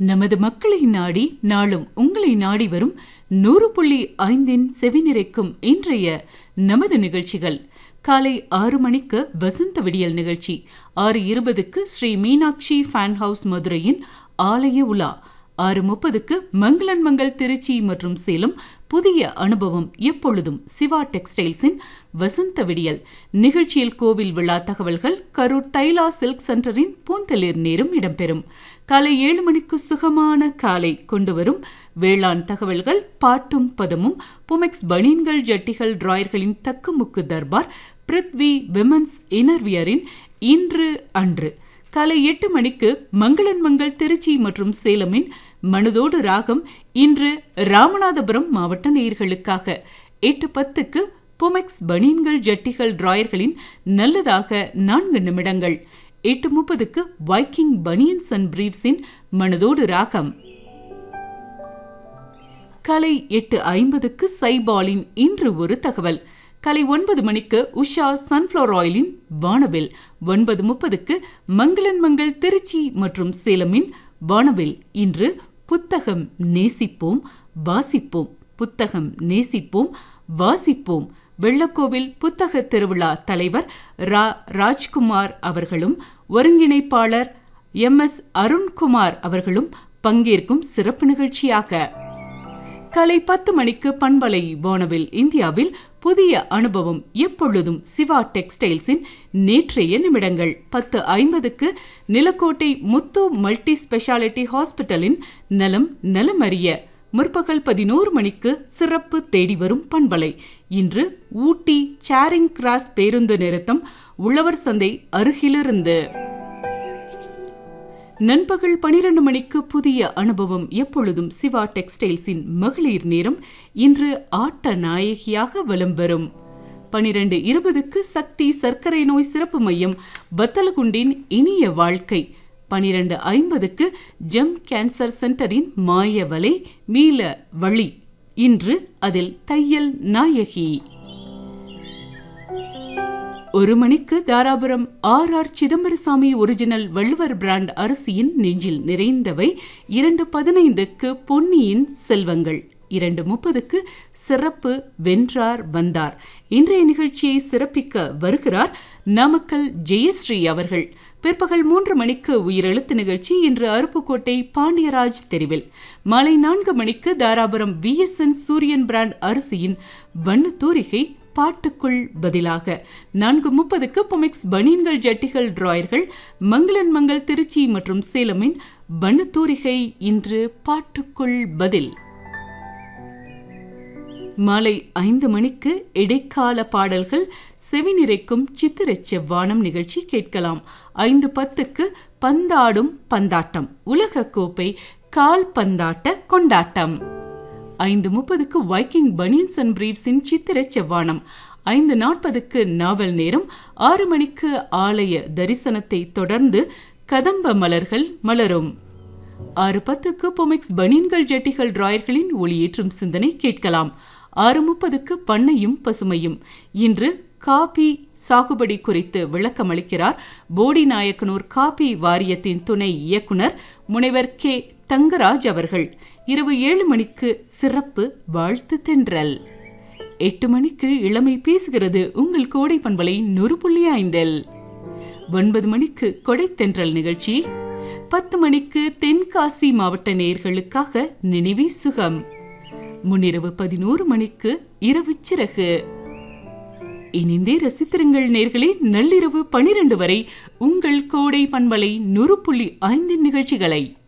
நமது மக்களை நாடி நாளும் உங்களை நாடி வரும் நூறு புள்ளி ஐந்தின் செவிநிறைக்கும் இன்றைய நமது நிகழ்ச்சிகள் காலை ஆறு மணிக்கு வசந்த விடியல் நிகழ்ச்சி ஆறு இருபதுக்கு ஸ்ரீ மீனாட்சி ஃபேன் ஹவுஸ் மதுரையின் ஆலய உலா ஆறு முப்பதுக்கு மங்களன் மங்கள் திருச்சி மற்றும் சேலம் புதிய அனுபவம் எப்பொழுதும் சிவா டெக்ஸ்டைல்ஸின் வசந்த விடியல் நிகழ்ச்சியில் கோவில் விழா தகவல்கள் கரூர் தைலா சில்க் சென்டரின் பூந்தளிர் நேரம் இடம்பெறும் காலை ஏழு மணிக்கு சுகமான காலை கொண்டு வரும் வேளாண் தகவல்கள் பாட்டும் பதமும் புமெக்ஸ் பனீன்கள் ஜட்டிகள் டிராயர்களின் தக்குமுக்கு தர்பார் பிருத்வி விமன்ஸ் இனர்வியரின் இன்று அன்று காலை எட்டு மணிக்கு மங்களன் மங்கள் திருச்சி மற்றும் சேலமின் மனதோடு ராகம் இன்று ராமநாதபுரம் மாவட்ட நேயர்களுக்காக எட்டு பத்துக்கு புமெக்ஸ் பனீன்கள் ஜட்டிகள் டிராயர்களின் நல்லதாக நான்கு நிமிடங்கள் எட்டு முப்பதுக்கு வைக்கிங் பனியன்ஸ் அண்ட் பிரீவ்ஸின் மனதோடு ராகம் கலை எட்டு ஐம்பதுக்கு சைபாலின் இன்று ஒரு தகவல் கலை ஒன்பது மணிக்கு உஷா சன்ஃப்ளவர் ஆயிலின் வானவில் ஒன்பது முப்பதுக்கு மங்களன் மங்கள் திருச்சி மற்றும் சேலமின் வானவில் இன்று புத்தகம் நேசிப்போம் வாசிப்போம் புத்தகம் நேசிப்போம் வாசிப்போம் வெள்ளக்கோவில் புத்தக திருவிழா தலைவர் ரா ராஜ்குமார் அவர்களும் ஒருங்கிணைப்பாளர் எம் எஸ் அருண்குமார் அவர்களும் பங்கேற்கும் சிறப்பு நிகழ்ச்சியாக காலை பத்து மணிக்கு பண்பலை வானவில் இந்தியாவில் புதிய அனுபவம் எப்பொழுதும் சிவா டெக்ஸ்டைல்ஸின் நேற்றைய நிமிடங்கள் பத்து ஐம்பதுக்கு நிலக்கோட்டை முத்து மல்டி ஸ்பெஷாலிட்டி ஹாஸ்பிட்டலின் நலம் நலமறிய முற்பகல் பதினோரு மணிக்கு சிறப்பு தேடி வரும் பண்பலை இன்று ஊட்டி சேரிங் கிராஸ் பேருந்து நிறுத்தம் உழவர் சந்தை அருகிலிருந்து நண்பகல் பனிரெண்டு மணிக்கு புதிய அனுபவம் எப்பொழுதும் சிவா டெக்ஸ்டைல்ஸின் மகளிர் நேரம் இன்று ஆட்ட நாயகியாக வலம் வரும் பனிரெண்டு இருபதுக்கு சக்தி சர்க்கரை நோய் சிறப்பு மையம் பத்தலகுண்டின் இனிய வாழ்க்கை பனிரெண்டு ஐம்பதுக்கு ஜெம் கேன்சர் சென்டரின் மாயவலை மீள வழி இன்று அதில் தையல் நாயகி ஒரு மணிக்கு Dharapuram R R Chidambarasamy original Valluvar brand அரிசியின் நெஞ்சில் நிறைந்தவை இரண்டு பதினைந்துக்கு பொன்னியின் செல்வங்கள் இரண்டு முப்பதுக்கு சிறப்பு வென்றார் வந்தார் இன்றைய நிகழ்ச்சியை சிறப்பிக்க வருகிறார் நாமக்கல் ஜெயஸ்ரீ அவர்கள் பிற்பகல் மூன்று மணிக்கு உயிரெழுத்து நிகழ்ச்சி இன்று அருப்புக்கோட்டை பாண்டியராஜ் தெருவில் மாலை நான்கு மணிக்கு தாராபுரம் விஎஸ்என் சூரியன் பிராண்ட் அரிசியின் வண்ண தூரிகை பாட்டுக்குள் பதிலாக நான்கு முப்பதுக்கு பொமிக்ஸ் பனீன்கள் ஜட்டிகள் டிராயர்கள் மங்களன் மங்கள் திருச்சி மற்றும் சேலமின் வண்ணத்தூரிகை இன்று பாட்டுக்குள் பதில் மாலை ஐந்து மணிக்கு இடைக்கால பாடல்கள் செவிநிறைக்கும் சித்திரச் செவ்வானம் நிகழ்ச்சி கேட்கலாம் ஐந்து பத்துக்கு பந்தாடும் பந்தாட்டம் உலக கோப்பை கால் பந்தாட்ட கொண்டாட்டம் ஐந்து முப்பதுக்கு வைக்கிங் பனியன்ஸ் அண்ட் பிரீவ்ஸின் சித்திர செவ்வானம் ஐந்து நாற்பதுக்கு நாவல் நேரம் ஆறு மணிக்கு ஆலய தரிசனத்தை தொடர்ந்து கதம்ப மலர்கள் மலரும் ஆறு பத்துக்கு பொமிக்ஸ் பனியன்கள் ஜட்டிகள் டிராயர்களின் ஒளியேற்றும் சிந்தனை கேட்கலாம் ஆறு முப்பதுக்கு பண்ணையும் பசுமையும் இன்று காபி சாகுபடி குறித்து விளக்கம் அளிக்கிறார் போடி நாயக்கனூர் காபி வாரியத்தின் துணை இயக்குனர் முனைவர் கே தங்கராஜ் அவர்கள் இரவு ஏழு மணிக்கு சிறப்பு வாழ்த்து தென்றல் எட்டு மணிக்கு இளமை பேசுகிறது உங்கள் கோடை பண்பலை நூறு புள்ளி ஐந்தில் ஒன்பது மணிக்கு கொடை தென்றல் நிகழ்ச்சி பத்து மணிக்கு தென்காசி மாவட்ட நேர்களுக்காக நினைவே சுகம் முன்னிரவு பதினோரு மணிக்கு இரவு சிறகு இனிந்தே ரசித்திருங்கள் நேர்களே நள்ளிரவு பனிரெண்டு வரை உங்கள் கோடை பண்பலை நூறு புள்ளி ஐந்தின் நிகழ்ச்சிகளை